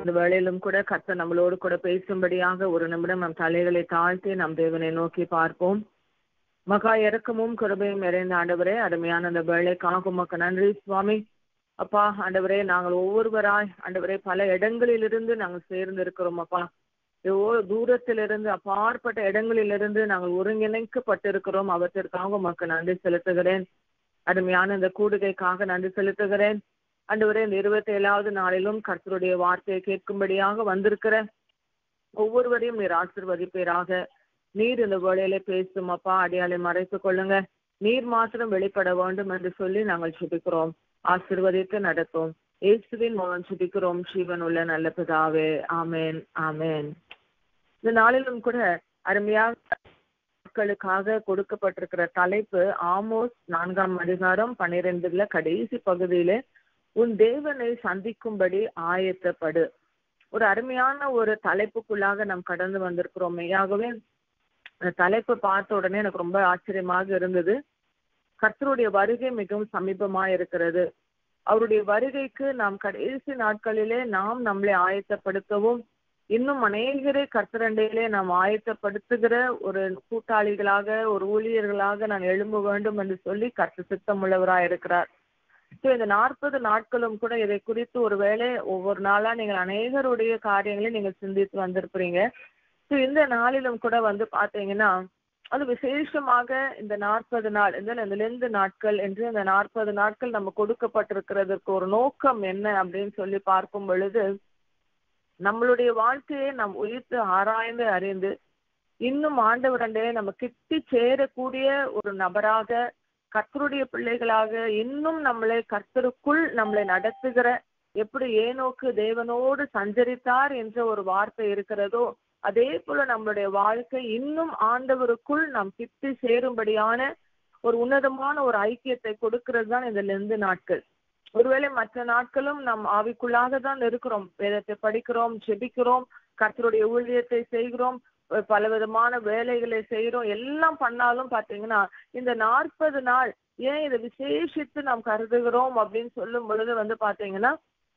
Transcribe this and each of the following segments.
இந்த வேளையிலும் கூட கர்த்தர் நம்மளோடு கூட பேசும்படியாக ஒரு நிமிடம் நம் தலைகளை தாழ்த்தி நம் தேவனை நோக்கி பார்ப்போம் மகா இறக்கமும் கிருபையும் நிறைந்த ஆண்டவரே அருமையான அந்த வேலைக்காக உமக்கு நன்றி சுவாமி அப்பா ஆண்டவரே நாங்கள் ஒவ்வொருவராய் ஆண்டவரே பல இடங்களிலிருந்து நாங்கள் சேர்ந்து இருக்கிறோம் அப்பா எவ்வளோ தூரத்திலிருந்து அப்பாற்பட்ட இடங்களிலிருந்து நாங்கள் ஒருங்கிணைக்கப்பட்டிருக்கிறோம் அவற்றிற்காக உமக்கு நன்றி செலுத்துகிறேன் அருமையான இந்த கூடுகைக்காக நன்றி செலுத்துகிறேன் ஆண்டவரே இந்த இருபத்தி ஏழாவது நாளிலும் கர்த்தருடைய வார்த்தையை கேட்கும்படியாக வந்திருக்கிற ஒவ்வொருவரையும் நீர் ஆசிர்வதிப்பீராக நீர் இந்த வேளையில பேசும் அப்பா அடியாலை மறைத்துக் கொள்ளுங்க நீர் மாத்திரம் வெளிப்பட வேண்டும் என்று சொல்லி நாங்கள் சுபிக்கிறோம் ஆசிர்வதித்து நடத்தும் இயேசுவின் மூலம் சுபிக்கிறோம் ஜீவன் உள்ள நல்ல பிதாவே ஆமேன் ஆமேன் இந்த நாளிலும் கூட அருமையாக மக்களுக்காக கொடுக்கப்பட்டிருக்கிற தலைப்பு ஆமோஸ் நான்காம் அதிகாரம் பன்னிரெண்டுல கடைசி பகுதியில உன் தேவனை சந்திக்கும்படி ஆயத்தப்படு ஒரு அருமையான ஒரு தலைப்புக்குள்ளாக நாம் கடந்து வந்திருக்கிறோம் மெய்யாகவே அந்த தலைப்பு பார்த்த உடனே எனக்கு ரொம்ப ஆச்சரியமாக இருந்தது கர்த்தருடைய வருகை மிகவும் சமீபமா இருக்கிறது அவருடைய வருகைக்கு நாம் கடைசி நாட்களிலே நாம் நம்மளை ஆயத்தப்படுத்தவும் இன்னும் அநேகரை கர்த்தரண்டையிலே நாம் ஆயத்தப்படுத்துகிற ஒரு கூட்டாளிகளாக ஒரு ஊழியர்களாக நான் எழும்ப வேண்டும் என்று சொல்லி கர்த்த சித்தமுள்ளவராய் இருக்கிறார் ஸோ இந்த நாற்பது நாட்களும் கூட இதை குறித்து ஒருவேளை ஒவ்வொரு நாளா நீங்கள் அநேகருடைய காரியங்களை நீங்கள் சிந்தித்து வந்திருக்கிறீங்க ஸோ இந்த நாளிலும் கூட வந்து பார்த்தீங்கன்னா அது விசேஷமாக இந்த நாற்பது நாள் இந்த இந்த லெந்து நாட்கள் என்று இந்த நாற்பது நாட்கள் நம்ம கொடுக்கப்பட்டிருக்கிறதுக்கு ஒரு நோக்கம் என்ன அப்படின்னு சொல்லி பார்க்கும் பொழுது நம்மளுடைய வாழ்க்கையை நாம் உயிர்த்து ஆராய்ந்து அறிந்து இன்னும் ஆண்டவரண்டே நம்ம கிட்டி சேரக்கூடிய ஒரு நபராக கர்த்தருடைய பிள்ளைகளாக இன்னும் நம்மளை கர்த்தருக்குள் நம்மளை நடத்துகிற எப்படி ஏனோக்கு தேவனோடு சஞ்சரித்தார் என்ற ஒரு வார்த்தை இருக்கிறதோ அதே போல நம்மளுடைய வாழ்க்கை இன்னும் ஆண்டவருக்குள் நாம் கிட்டி சேரும்படியான ஒரு உன்னதமான ஒரு ஐக்கியத்தை கொடுக்கிறது தான் இந்த லெந்து நாட்கள் ஒருவேளை மற்ற நாட்களும் நாம் ஆவிக்குள்ளாக தான் இருக்கிறோம் வேதத்தை படிக்கிறோம் ஜெபிக்கிறோம் கர்த்தருடைய ஊழியத்தை செய்கிறோம் பல விதமான வேலைகளை செய்யறோம் எல்லாம் பண்ணாலும் பாத்தீங்கன்னா இந்த நாற்பது நாள் ஏன் இதை விசேஷித்து நாம் கருதுகிறோம் அப்படின்னு சொல்லும் பொழுது வந்து பாத்தீங்கன்னா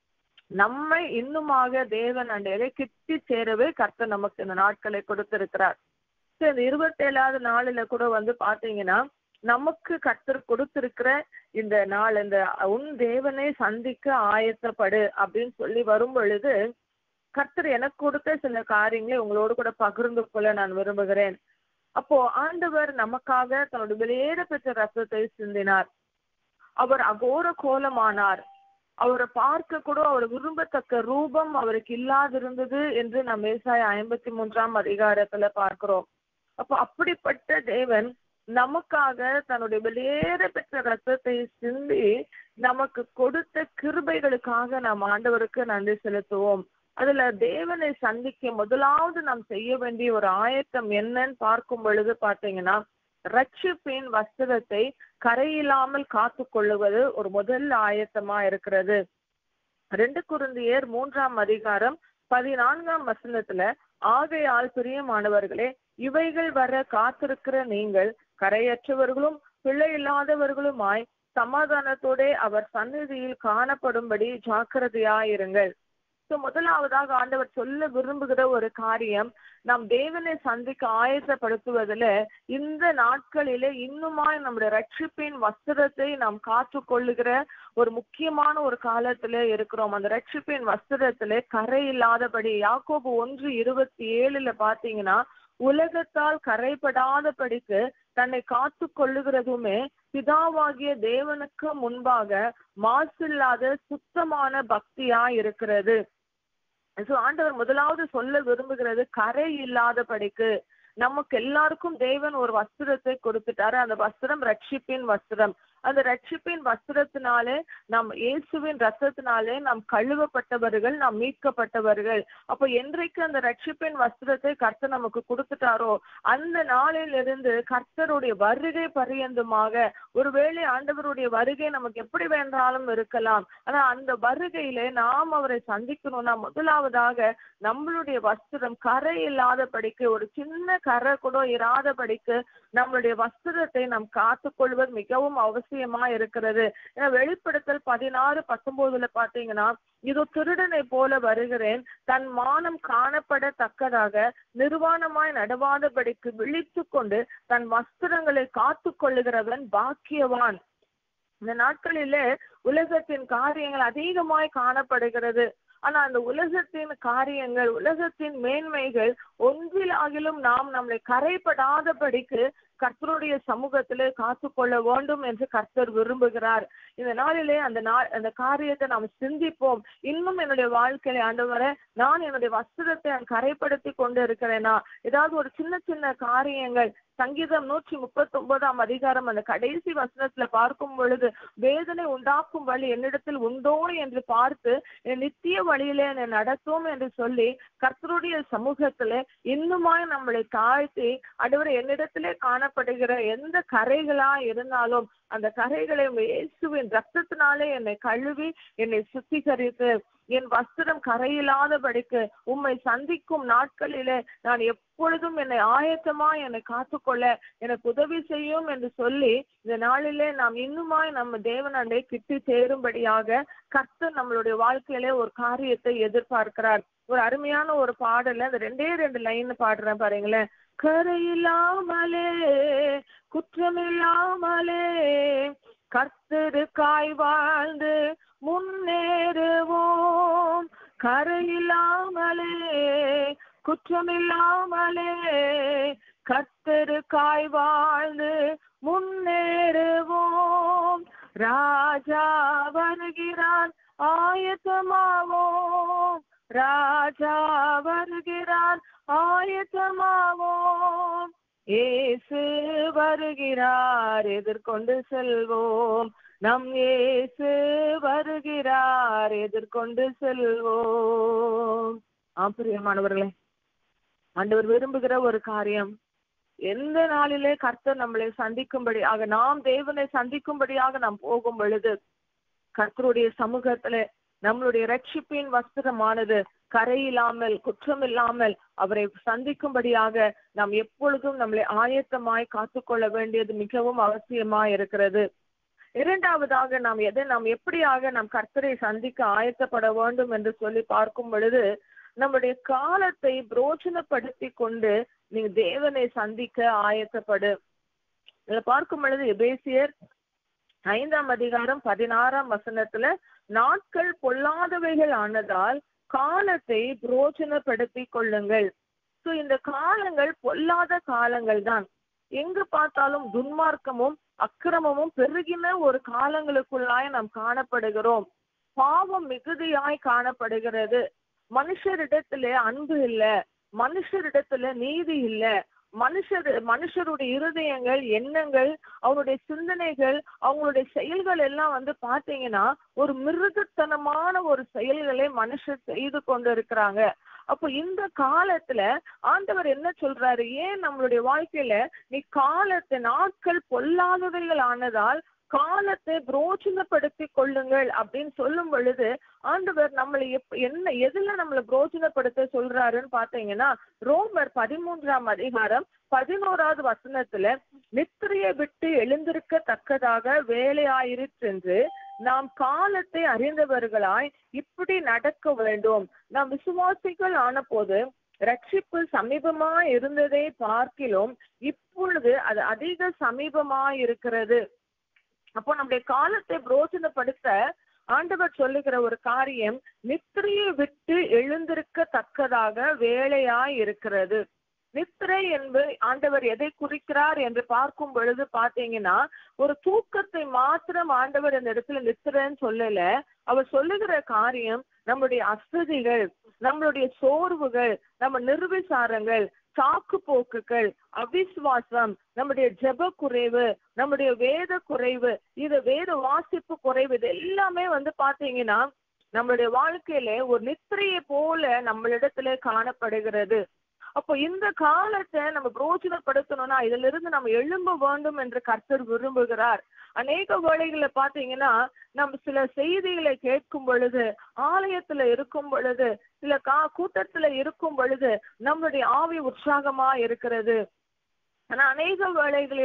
நம்மை இன்னுமாக தேவன் அண்டையில கிட்டி சேரவே கர்த்தர் நமக்கு இந்த நாட்களை கொடுத்திருக்கிறார் இந்த இருபத்தி ஏழாவது நாளில கூட வந்து பாத்தீங்கன்னா நமக்கு கர்த்தர் கொடுத்திருக்கிற இந்த நாள் இந்த உன் தேவனை சந்திக்க ஆயத்தப்படு அப்படின்னு சொல்லி வரும் பொழுது கர்த்தர் எனக்கு கொடுத்த சில காரியங்களை உங்களோடு கூட பகிர்ந்து கொள்ள நான் விரும்புகிறேன் அப்போ ஆண்டவர் நமக்காக தன்னுடைய வெளியேற பெற்ற ரத்தத்தை சிந்தினார் அவர் அகோர கோலமானார் அவரை பார்க்க கூட அவர் விரும்பத்தக்க ரூபம் அவருக்கு இல்லாதிருந்தது என்று நம் விவசாய ஐம்பத்தி மூன்றாம் அதிகாரத்துல பார்க்கிறோம் அப்போ அப்படிப்பட்ட தேவன் நமக்காக தன்னுடைய வெளியேற பெற்ற ரத்தத்தை சிந்தி நமக்கு கொடுத்த கிருபைகளுக்காக நாம் ஆண்டவருக்கு நன்றி செலுத்துவோம் அதுல தேவனை சந்திக்க முதலாவது நாம் செய்ய வேண்டிய ஒரு ஆயத்தம் என்னன்னு பார்க்கும் பொழுது பாத்தீங்கன்னா ரட்சிப்பின் வஸ்திரத்தை கரையில்லாமல் காத்து கொள்ளுவது ஒரு முதல் ஆயத்தமா இருக்கிறது ரெண்டு குருந்தியர் மூன்றாம் அதிகாரம் பதினான்காம் வசனத்துல ஆகையால் பிரியமானவர்களே இவைகள் வர காத்திருக்கிற நீங்கள் கரையற்றவர்களும் பிள்ளை இல்லாதவர்களுமாய் சமாதானத்தோட அவர் சந்நிதியில் காணப்படும்படி ஜாக்கிரதையாயிருங்கள் ஸோ முதலாவதாக ஆண்டவர் சொல்ல விரும்புகிற ஒரு காரியம் நாம் தேவனை சந்திக்க ஆயத்தப்படுத்துவதில் இந்த நாட்களிலே இன்னுமாய் நம்முடைய ரட்சிப்பின் வஸ்திரத்தை நாம் காத்து கொள்ளுகிற ஒரு முக்கியமான ஒரு காலத்துல இருக்கிறோம் அந்த ரட்சிப்பின் வஸ்திரத்துல கரை இல்லாதபடி யாக்கோபு ஒன்று இருபத்தி ஏழுல பாத்தீங்கன்னா உலகத்தால் கரைபடாதபடிக்கு தன்னை காத்து கொள்ளுகிறதுமே பிதாவாகிய தேவனுக்கு முன்பாக மாசில்லாத சுத்தமான பக்தியா இருக்கிறது ஸோ ஆண்டவர் முதலாவது சொல்ல விரும்புகிறது கரை இல்லாதபடிக்கு நமக்கு எல்லாருக்கும் தேவன் ஒரு வஸ்திரத்தை கொடுத்துட்டாரு அந்த வஸ்திரம் ரட்சிப்பின் வஸ்திரம் அந்த ரட்சிப்பின் வஸ்திரத்தினாலே நாம் இயேசுவின் ரத்தத்தினாலே நாம் கழுவப்பட்டவர்கள் நாம் மீட்கப்பட்டவர்கள் அப்போ என்றைக்கு அந்த ரட்சிப்பின் வஸ்திரத்தை கர்த்தர் நமக்கு கொடுத்துட்டாரோ அந்த நாளிலிருந்து கர்த்தருடைய வருகை பரியந்தமாக ஒருவேளை ஆண்டவருடைய வருகை நமக்கு எப்படி வேண்டாலும் இருக்கலாம் ஆனா அந்த வருகையிலே நாம் அவரை சந்திக்கணும்னா முதலாவதாக நம்மளுடைய வஸ்திரம் கரை இல்லாதபடிக்கு ஒரு சின்ன கரை கூட இராதபடிக்கு நம்மளுடைய வஸ்திரத்தை நாம் காத்துக்கொள்வது மிகவும் அவசியம் அவசியமா இருக்கிறது ஏன்னா வெளிப்படுத்தல் பதினாறு பத்தொன்பதுல பாத்தீங்கன்னா இதோ திருடனை போல வருகிறேன் தன் மானம் காணப்படத்தக்கதாக நிர்வாணமாய் நடவாதபடிக்கு விழித்து கொண்டு தன் வஸ்திரங்களை காத்து கொள்ளுகிறவன் பாக்கியவான் இந்த நாட்களிலே உலகத்தின் காரியங்கள் அதிகமாய் காணப்படுகிறது ஆனா அந்த உலகத்தின் காரியங்கள் உலகத்தின் மேன்மைகள் ஒன்றிலாகிலும் நாம் நம்மளை கரைப்படாதபடிக்கு கர்த்தருடைய சமூகத்திலே காத்து கொள்ள வேண்டும் என்று கர்த்தர் விரும்புகிறார் இந்த நாளிலே அந்த நாள் அந்த காரியத்தை நாம் சிந்திப்போம் இன்னும் என்னுடைய வாழ்க்கையில ஆண்டவரை நான் என்னுடைய வஸ்திரத்தை நான் கரைப்படுத்தி கொண்டு இருக்கிறேனா ஏதாவது ஒரு சின்ன சின்ன காரியங்கள் சங்கீதம் நூற்றி முப்பத்தி ஒன்பதாம் அதிகாரம் அந்த கடைசி வசனத்துல பார்க்கும் பொழுது வேதனை உண்டாக்கும் வழி என்னிடத்தில் உண்டோ என்று பார்த்து என் நித்திய வழியிலே என்னை நடத்தும் என்று சொல்லி கர்த்தருடைய சமூகத்துல இன்னுமாய் நம்மளை தாழ்த்தி அடுவரை என்னிடத்திலே காணப்படுகிற எந்த கரைகளா இருந்தாலும் அந்த கரைகளை இயேசுவின் ரத்தத்தினாலே என்னை கழுவி என்னை சுத்திகரித்து என் வஸ்திரம் கரையில்லாதபடிக்கு உம்மை சந்திக்கும் நாட்களிலே நான் எப்பொழுதும் என்னை ஆயத்தமா என்னை காத்துக்கொள்ள எனக்கு உதவி செய்யும் என்று சொல்லி இந்த நாளிலே நாம் இன்னுமாய் நம்ம தேவனண்டை கிட்டி சேரும்படியாக கர்த்தர் நம்மளுடைய வாழ்க்கையிலே ஒரு காரியத்தை எதிர்பார்க்கிறார் ஒரு அருமையான ஒரு பாடல அந்த ரெண்டே ரெண்டு லைன் பாடுறேன் பாருங்களேன் கரையில்லாமலே குற்றமில்லாமலே கர்த்தருக்காய் வாழ்ந்து முன்னேறுவோம் கரையில்லாமலே குற்றமில்லாமலே கர்த்தருக்காய் வாழ்ந்து முன்னேறுவோம் ராஜா வருகிறான் ஆயத்தமாவோம் ராஜா வருகிறான் ஆயத்தமாவோம் ஏசு வருகிறார் எதிர்கொண்டு செல்வோம் நம் ஏசு வருகிறார் எதிர்கொண்டு செல்வோம் ஆப்பிரியமானவர்களே ஆண்டவர் விரும்புகிற ஒரு காரியம் எந்த நாளிலே கர்த்தர் நம்மளை சந்திக்கும்படியாக நாம் தேவனை சந்திக்கும்படியாக நாம் போகும் பொழுது கர்த்தருடைய சமூகத்திலே நம்மளுடைய ரட்சிப்பின் வஸ்திரமானது கரையில்லாமல் குற்றமில்லாமல் அவரை சந்திக்கும்படியாக நாம் எப்பொழுதும் நம்மளை ஆயத்தமாய் காத்துக்கொள்ள வேண்டியது மிகவும் அவசியமாய் இருக்கிறது இரண்டாவதாக நாம் எதை நாம் எப்படியாக நாம் கர்த்தரை சந்திக்க ஆயத்தப்பட வேண்டும் என்று சொல்லி பார்க்கும் பொழுது நம்முடைய காலத்தை புரோஜனப்படுத்தி கொண்டு நீங்க தேவனை சந்திக்க ஆயத்தப்படு இதுல பார்க்கும் பொழுது எபேசியர் ஐந்தாம் அதிகாரம் பதினாறாம் வசனத்துல நாட்கள் பொல்லாதவைகள் ஆனதால் காலத்தை புரோஜனப்படுத்தி கொள்ளுங்கள் சோ இந்த காலங்கள் பொல்லாத காலங்கள் தான் எங்கு பார்த்தாலும் துன்மார்க்கமும் அக்கிரமமும் பெருகின ஒரு காலங்களுக்குள்ளாய் நாம் காணப்படுகிறோம் பாவம் மிகுதியாய் காணப்படுகிறது மனுஷரிடத்துல அன்பு இல்ல மனுஷரிடத்துல நீதி இல்ல மனுஷர் மனுஷருடைய இருதயங்கள் எண்ணங்கள் அவங்களுடைய சிந்தனைகள் அவங்களுடைய செயல்கள் எல்லாம் வந்து பாத்தீங்கன்னா ஒரு மிருகத்தனமான ஒரு செயல்களை மனுஷர் செய்து கொண்டு இருக்கிறாங்க அப்போ இந்த காலத்துல ஆண்டவர் என்ன சொல்றாரு ஏன் நம்மளுடைய வாழ்க்கையில நீ காலத்தை நாட்கள் பொல்லாதவைகள் ஆனதால் காலத்தை புரோஜனப்படுத்தி கொள்ளுங்கள் அப்படின்னு சொல்லும் பொழுது ஆண்டவர் நம்மளை எப்ப என்ன எதுல நம்மளை புரோஜனப்படுத்த சொல்றாருன்னு பாத்தீங்கன்னா ரோமர் பதிமூன்றாம் அதிகாரம் பதினோராவது வசனத்துல நித்திரையை விட்டு எழுந்திருக்கத்தக்கதாக வேலையாயிருச்சென்று நாம் காலத்தை அறிந்தவர்களாய் இப்படி நடக்க வேண்டும் நாம் விசுவாசிகள் ஆன போது ரட்சிப்பு சமீபமா இருந்ததை பார்க்கிலும் இப்பொழுது அது அதிக சமீபமா இருக்கிறது அப்போ நம்முடைய காலத்தை புரோஜனப்படுத்த ஆண்டவர் சொல்லுகிற ஒரு காரியம் நித்திரையை விட்டு எழுந்திருக்கத்தக்கதாக வேலையாய் இருக்கிறது நித்திரை என்பது ஆண்டவர் எதை குறிக்கிறார் என்று பார்க்கும் பொழுது பாத்தீங்கன்னா ஒரு தூக்கத்தை மாத்திரம் ஆண்டவர் இந்த இடத்துல நித்திரன்னு சொல்லல அவர் சொல்லுகிற காரியம் நம்மளுடைய அசதிகள் நம்மளுடைய சோர்வுகள் நம்ம நிர்விசாரங்கள் சாக்கு போக்குகள் அவிசுவாசம் நம்முடைய ஜெப குறைவு நம்முடைய வேத குறைவு இது வேத வாசிப்பு குறைவு இது எல்லாமே வந்து பாத்தீங்கன்னா நம்மளுடைய வாழ்க்கையில ஒரு நித்திரையை போல நம்மளிடத்துல காணப்படுகிறது அப்போ இந்த காலத்தை நம்ம புரோஜனப்படுத்தணும்னா இதுல இருந்து நம்ம எழும்ப வேண்டும் என்று கர்த்தர் விரும்புகிறார் அநேக வேளைகளை பாத்தீங்கன்னா நம்ம சில செய்திகளை கேட்கும் பொழுது ஆலயத்துல இருக்கும் பொழுது சில கா கூட்டத்துல இருக்கும் பொழுது நம்மளுடைய ஆவி உற்சாகமா இருக்கிறது ஆனா அநேக வேளைகளிலே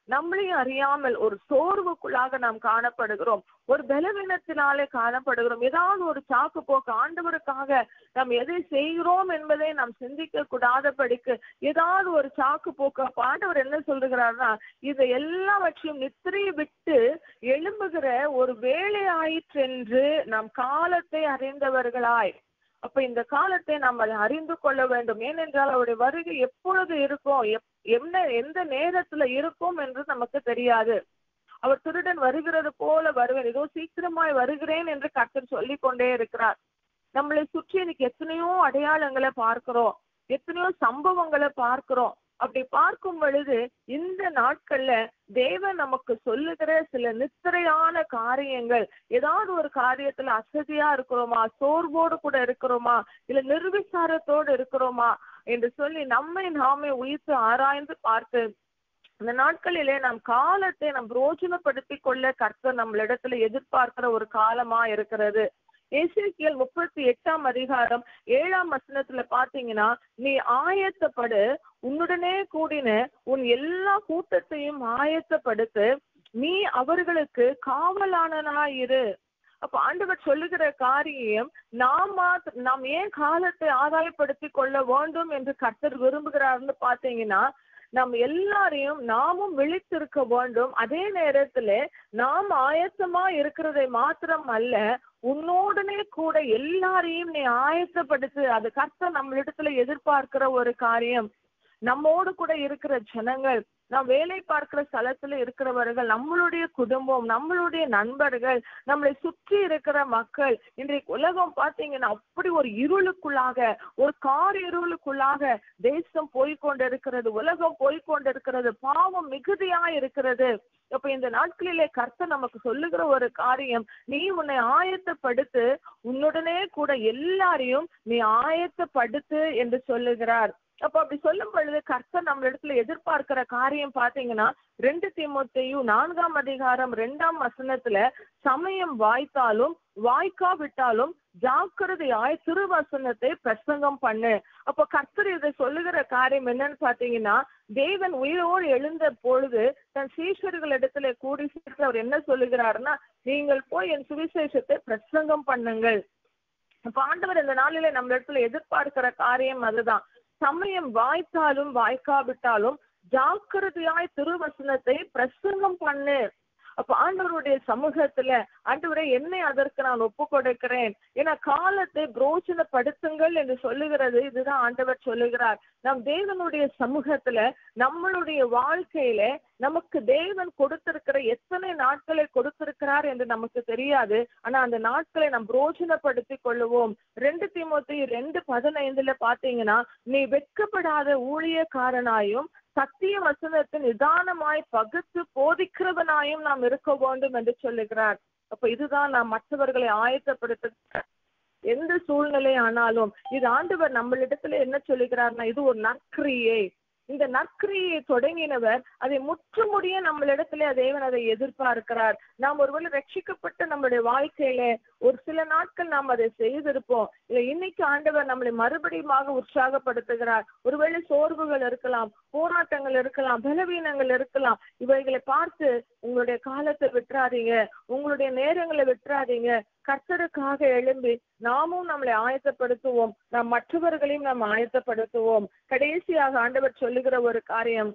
நம்மளையும் அறியாமல் ஒரு சோர்வுக்குள்ளாக நாம் காணப்படுகிறோம் ஒரு பலவீனத்தினாலே காணப்படுகிறோம் ஏதாவது ஒரு சாக்கு போக்கு ஆண்டவருக்காக நாம் எதை செய்கிறோம் என்பதை நாம் சிந்திக்க கூடாதபடிக்கு ஏதாவது ஒரு சாக்கு போக்கு அப்ப ஆண்டவர் என்ன சொல்லுகிறார்னா இதை எல்லாவற்றையும் நித்திரையை விட்டு எழும்புகிற ஒரு வேலை ஆயிற்றென்று நாம் காலத்தை அறிந்தவர்களாய் அப்ப இந்த காலத்தை நாம் அதை அறிந்து கொள்ள வேண்டும் ஏனென்றால் அவருடைய வருகை எப்பொழுது இருக்கும் எப்- என்ன எந்த நேரத்துல இருக்கும் என்று நமக்கு தெரியாது அவர் திருடன் வருகிறது போல வருவேன் ஏதோ சீக்கிரமாய் வருகிறேன் என்று கர்த்தர் சொல்லிக் கொண்டே இருக்கிறார் நம்மளை சுற்றி இன்னைக்கு எத்தனையோ அடையாளங்களை பார்க்கிறோம் எத்தனையோ சம்பவங்களை பார்க்கிறோம் அப்படி பார்க்கும் பொழுது இந்த நாட்கள்ல தேவன் நமக்கு சொல்லுகிற சில நித்திரையான காரியங்கள் ஏதாவது ஒரு காரியத்துல அசதியா இருக்கிறோமா சோர்வோடு கூட இருக்கிறோமா இல்ல நிர்விசாரத்தோடு இருக்கிறோமா என்று சொல்லி நம்மை நாமே உயிர்த்து ஆராய்ந்து பார்த்து இந்த நாட்களிலே நாம் காலத்தை நாம் பிரோஜனப்படுத்திக் கொள்ள கர்த்தர் நம்மளிடத்துல எதிர்பார்க்கிற ஒரு காலமா இருக்கிறது எசேக்கியேல் முப்பத்தி எட்டாம் அதிகாரம் ஏழாம் வசனத்துல பாத்தீங்கன்னா நீ ஆயத்தப்படு உன்னுடனே கூடின உன் எல்லா கூட்டத்தையும் ஆயத்தப்படுத்து நீ அவர்களுக்கு காவலானனாயிரு அப்ப ஆண்டவர் சொல்லுகிற காரியம் நாம் மாத்- நாம் ஏன் காலத்தை ஆதாயப்படுத்தி கொள்ள வேண்டும் என்று கர்த்தர் விரும்புகிறார்னு பாத்தீங்கன்னா நம்ம எல்லாரையும் நாமும் விழித்திருக்க வேண்டும் அதே நேரத்துல நாம் ஆயத்தமா இருக்கிறதை மாத்திரம் அல்ல உன்னோடனே கூட எல்லாரையும் நீ ஆயத்தப்படுத்து அது கர்த்தர் நம்மளிடத்துல எதிர்பார்க்கிற ஒரு காரியம் நம்மோடு கூட இருக்கிற ஜனங்கள் நாம் வேலை பார்க்கிற ஸ்தலத்துல இருக்கிறவர்கள் நம்மளுடைய குடும்பம் நம்மளுடைய நண்பர்கள் நம்மளை சுற்றி இருக்கிற மக்கள் இன்றைக்கு உலகம் பாத்தீங்கன்னா அப்படி ஒரு இருளுக்குள்ளாக ஒரு கார் இருளுக்குள்ளாக தேசம் போய்கொண்டிருக்கிறது உலகம் போய்கொண்டிருக்கிறது பாவம் மிகுதியா இருக்கிறது அப்ப இந்த நாட்களிலே கர்த்தர் நமக்கு சொல்லுகிற ஒரு காரியம் நீ உன்னை ஆயத்தப்படுத்து உன்னுடனே கூட எல்லாரையும் நீ ஆயத்தப்படுத்து என்று சொல்லுகிறார் அப்ப அப்படி சொல்லும் பொழுது கர்த்தர் நம்ம இடத்துல எதிர்பார்க்கிற காரியம் பாத்தீங்கன்னா ரெண்டு தீமோத்தேயும் நான்காம் அதிகாரம் ரெண்டாம் வசனத்துல சமயம் வாய்த்தாலும் வாய்க்காவிட்டாலும் ஜாக்கிரதையாய் திருவசனத்தை பிரசங்கம் பண்ணு அப்ப கர்த்தர் இதை சொல்லுகிற காரியம் என்னன்னு பாத்தீங்கன்னா தேவன் உயிரோடு எழுந்த பொழுது தன் சீஷர்கள் இடத்துல கூடி சேர்த்து அவர் என்ன சொல்லுகிறாருன்னா நீங்கள் போய் என் சுவிசேஷத்தை பிரசங்கம் பண்ணுங்கள் அப்ப ஆண்டவர் இந்த நாளில நம்ம இடத்துல எதிர்பார்க்கிற காரியம் அதுதான் சமயம் வாய்த்தாலும் வாய்க்காவிட்டாலும் ஜாக்கிரதையாய் திருவசனத்தை பிரசங்கம் பண்ணு அப்ப ஆண்டவருடைய சமூகத்துல ஆண்டவரை என்னை அதற்கு நான் ஒப்பு கொடுக்கிறேன் ஏன்னா காலத்தை புரோஜனப்படுத்துங்கள் என்று சொல்லுகிறது இதுதான் ஆண்டவர் சொல்லுகிறார் நம் தேவனுடைய சமூகத்துல நம்மளுடைய வாழ்க்கையில நமக்கு தேவன் கொடுத்திருக்கிற எத்தனை நாட்களை கொடுத்திருக்கிறார் என்று நமக்கு தெரியாது ஆனா அந்த நாட்களை நாம் புரோஜனப்படுத்திக் கொள்ளுவோம் ரெண்டு தீமோத்தி ரெண்டு பதினைந்துல பாத்தீங்கன்னா நீ வெட்கப்படாத ஊழியக்காரனாயும் சத்திய வசனத்தை நிதானமாய் பகுத்து போதிக்கிறவனாயும் நாம் இருக்க வேண்டும் என்று சொல்லுகிறார் அப்ப இதுதான் நாம் மற்றவர்களை ஆயத்தப்படுத்த எந்த சூழ்நிலை ஆனாலும் இது ஆண்டவர் நம்மளிடத்துல என்ன சொல்லுகிறார்னா இது ஒரு நற்கிரியை இந்த நற்கிரியை தொடங்கினவர் அதை முற்றுமுடிய நம்மளிடத்துல தேவன் அதை எதிர்பார்க்கிறார் நாம் ஒருவேளை ரட்சிக்கப்பட்ட நம்மளுடைய வாழ்க்கையில ஒரு சில நாட்கள் நாம் அதை செய்திருப்போம் இல்ல இன்னைக்கு ஆண்டவர் நம்மளை மறுபடியுமாக உற்சாகப்படுத்துகிறார் ஒருவேளை சோர்வுகள் இருக்கலாம் போராட்டங்கள் இருக்கலாம் பலவீனங்கள் இருக்கலாம் இவைகளை பார்த்து உங்களுடைய காலத்தை விட்டுறாதீங்க உங்களுடைய நேரங்களை விட்டுறாதீங்க கர்த்தருக்காக எழும்பி நாமும் நம்மளை ஆயத்தப்படுத்துவோம் நாம் மற்றவர்களையும் நாம் ஆயத்தப்படுத்துவோம் கடைசியாக ஆண்டவர் சொல்லுகிற ஒரு காரியம்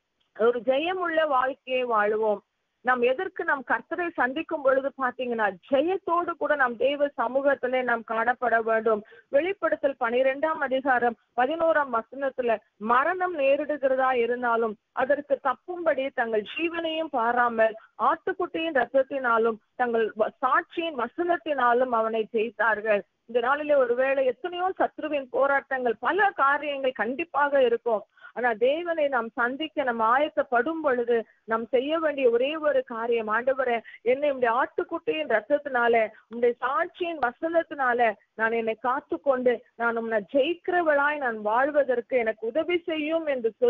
ஒரு ஜெயமுள்ள வாழ்க்கையை வாழுவோம் நாம் எதற்கு நாம் கர்த்தரை சந்திக்கும் பொழுது பாத்தீங்கன்னா ஜெயத்தோடு கூட நாம் தேவ சமூகத்திலே நாம் காணப்பட வேண்டும் வெளிப்படுத்தல் பனிரெண்டாம் அதிகாரம் பதினோராம் வசனத்துல மரணம் நேரிடுகிறதா இருந்தாலும் அதற்கு தப்பும்படி தங்கள் ஜீவனையும் பாராமல் ஆட்டுக்குட்டியின் ரத்தத்தினாலும் தங்கள் வ- சாட்சியின் வசனத்தினாலும் அவனை ஜெயித்தார்கள் இந்த நாளிலே ஒருவேளை எத்தனையோ சத்ருவின் போராட்டங்கள் பல காரியங்கள் கண்டிப்பாக இருக்கும் ஆனா தேவனை நாம் சந்திக்க நம்ம ஆயத்தப்படும் பொழுது நாம் செய்ய வேண்டிய ஒரே ஒரு காரியம் ஆண்டவரே என்னை உடைய ஆட்டுக்குட்டியின் ரத்தத்தினால உடைய சாட்சியின் வசனத்தினால நான் என்னை காத்துக்கொண்டு நான் உன்னை ஜெயிக்கிறவளாய் நான் வாழ்வதற்கு எனக்கு உதவி செய்யும் என்று சொல்லி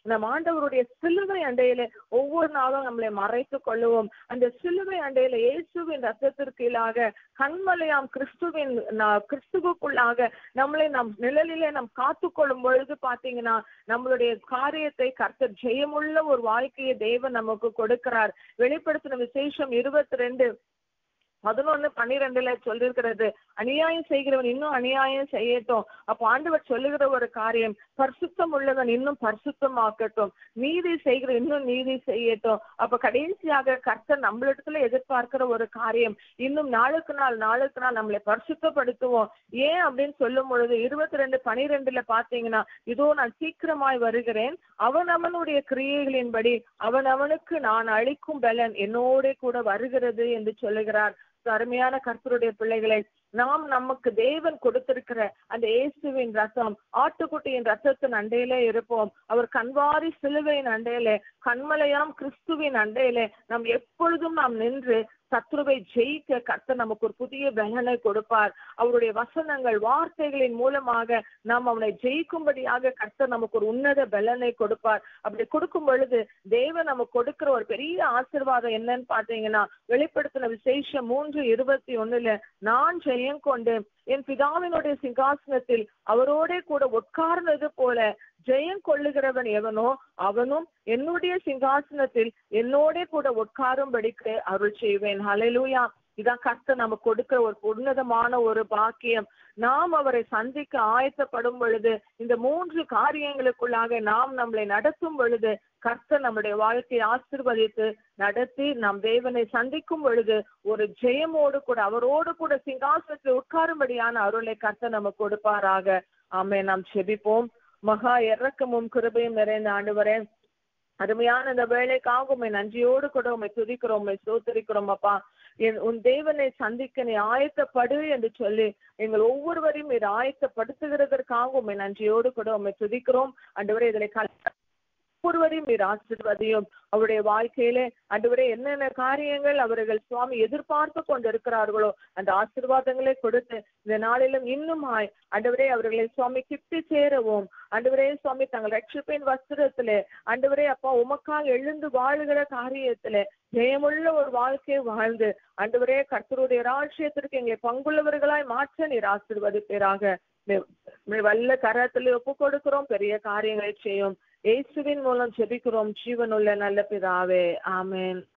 நம் ஆண்டவருடைய சிலுவை அண்டையில ஒவ்வொரு நாளும் நம்மளை மறைத்து கொள்ளுவோம் அந்த சிலுவை அண்டையில இயேசுவின் ரத்தத்திற்கீழாக கண்மலையாம் கிறிஸ்துவின் நா- கிறிஸ்துவுக்குள்ளாக நம்மளை நம் நிழலிலே நாம் காத்து கொள்ளும் பொழுது பாத்தீங்கன்னா நம்மளுடைய காரியத்தை கர்த்தர் ஜெயமுள்ள ஒரு வாழ்க்கையை தேவன் நமக்கு கொடுக்கிறார் வெளிப்படுத்தின விசேஷம் இருபத்தி ரெண்டு பதினொன்னு பன்னிரெண்டுல சொல்லிருக்கிறது அநியாயம் செய்கிறவன் இன்னும் அநியாயம் செய்யட்டும் அப்ப ஆண்டவர் சொல்லுகிற ஒரு காரியம் பரிசுத்தம் உள்ளவன் இன்னும் பரிசுத்தமாக்கட்டும் நீதி செய்கிற இன்னும் நீதி செய்யட்டும் அப்ப கடைசியாக கர்த்தர் நம்மளிடத்துல எதிர்பார்க்கிற ஒரு காரியம் இன்னும் நாளுக்கு நாள் நாளுக்கு நாள் நம்மளை பரிசுத்தப்படுத்துவோம் ஏன் அப்படின்னு சொல்லும் பொழுது இருபத்தி ரெண்டு பனிரெண்டுல பாத்தீங்கன்னா இதோ நான் சீக்கிரமாய் வருகிறேன் அவன் அவனுடைய கிரியைகளின்படி அவன் அவனுக்கு நான் அளிக்கும் பலன் என்னோட கூட வருகிறது என்று சொல்லுகிறார் அருமையான கர்த்தருடைய பிள்ளைகளை நாம் நமக்கு தேவன் கொடுத்திருக்கிற அந்த இயேசுவின் ரத்தம் ஆட்டுக்குட்டியின் ரத்தத்தின் அண்டையிலே இருப்போம் அவர் கண்வாரி சிலுவையின் அண்டையிலே கண்மலையாம் கிறிஸ்துவின் அண்டையிலே நாம் எப்பொழுதும் நாம் நின்று சத்ருவை ஜெயிக்க கர்த்தர் நமக்கு ஒரு புதிய பலனை கொடுப்பார் அவருடைய வசனங்கள் வார்த்தைகளின் மூலமாக நாம் அவனை ஜெயிக்கும்படியாக கர்த்தர் நமக்கு ஒரு உன்னத பலனை கொடுப்பார் அப்படி கொடுக்கும் பொழுது தேவன் நமக்கு கொடுக்கிற ஒரு பெரிய ஆசீர்வாதம் என்னன்னு பாத்தீங்கன்னா வெளிப்படுத்தின விசேஷம் மூன்று இருபத்தி ஒண்ணுல நான் ஜெயம் கொண்டு என் பிதாவினுடைய சிங்காசனத்தில் அவரோடே கூட உட்கார்ந்தது போல ஜெயம் கொள்ளுகிறவன் எவனோ அவனும் என்னுடைய சிங்காசனத்தில் என்னோட கூட உட்காரும்படிக்கு அருள் செய்வேன் ஹalleluya இதான் கர்த்தர் நமக்கு கொடுக்கிற ஒரு உன்னதமான ஒரு பாக்கியம் நாம் அவரை சந்திக்க ஆயத்தப்படும் பொழுது இந்த மூன்று காரியங்களுக்குள்ளாக நாம் நம்மளை நடத்தும் பொழுது கர்த்தர் நம்முடைய வாழ்க்கையை ஆசிர்வதித்து நடத்தி நாம் தேவனை சந்திக்கும் பொழுது ஒரு ஜெயமோடு கூட அவரோடு கூட சிங்காசனத்தில் உட்காரும்படியான அருளை கர்த்தர் நமக்கு கொடுப்பாராக ஆமே நாம் செபிப்போம் மகா இறக்கமும் கிருபையும் நிறைந்த ஆண்டவரே அருமையான இந்த வேலைக்காக உண்மை நன்றியோடு கூட உண்மை துதிக்கிறோம் உண்மை சோத்தரிக்கிறோம் அப்பா என் உன் தேவனை சந்திக்க நீ ஆயத்தப்படு என்று சொல்லி எங்கள் ஒவ்வொருவரையும் இதை ஆயத்தப்படுத்துகிறதற்காக உண்மை நன்றியோடு கூட உண்மை துதிக்கிறோம் அண்டவரே இதில் கல ஒவ்வொருவரையும் நீர் ஆசிர்வதியும் அவருடைய வாழ்க்கையிலே அன்றுவரே என்னென்ன காரியங்கள் அவர்கள் சுவாமி எதிர்பார்த்து கொண்டிருக்கிறார்களோ அந்த ஆசிர்வாதங்களை கொடுத்து இந்த நாளிலும் இன்னுமாய் அன்றுவரே அவர்களை சுவாமி கிட்டி சேரவும் அன்றுவரே சுவாமி தங்கள் ரட்சிப்பின் வஸ்திரத்திலே அன்றுவரே அப்பா உமக்காக எழுந்து வாழுகிற காரியத்திலே ஜெயமுள்ள ஒரு வாழ்க்கையை வாழ்ந்து அன்றுவரே கர்த்தருடைய ராட்சியத்திற்கு எங்களை பங்குள்ளவர்களாய் மாற்ற நீர் ஆசிர்வதிப்பீராக வல்ல கரத்தில் ஒப்பு கொடுக்கிறோம் பெரிய காரியங்களை செய்யும் இயேசுவின் மூலம் ஜெபிக்கிறோம் ஜீவனுள்ள நல்ல பிதாவே ஆமென்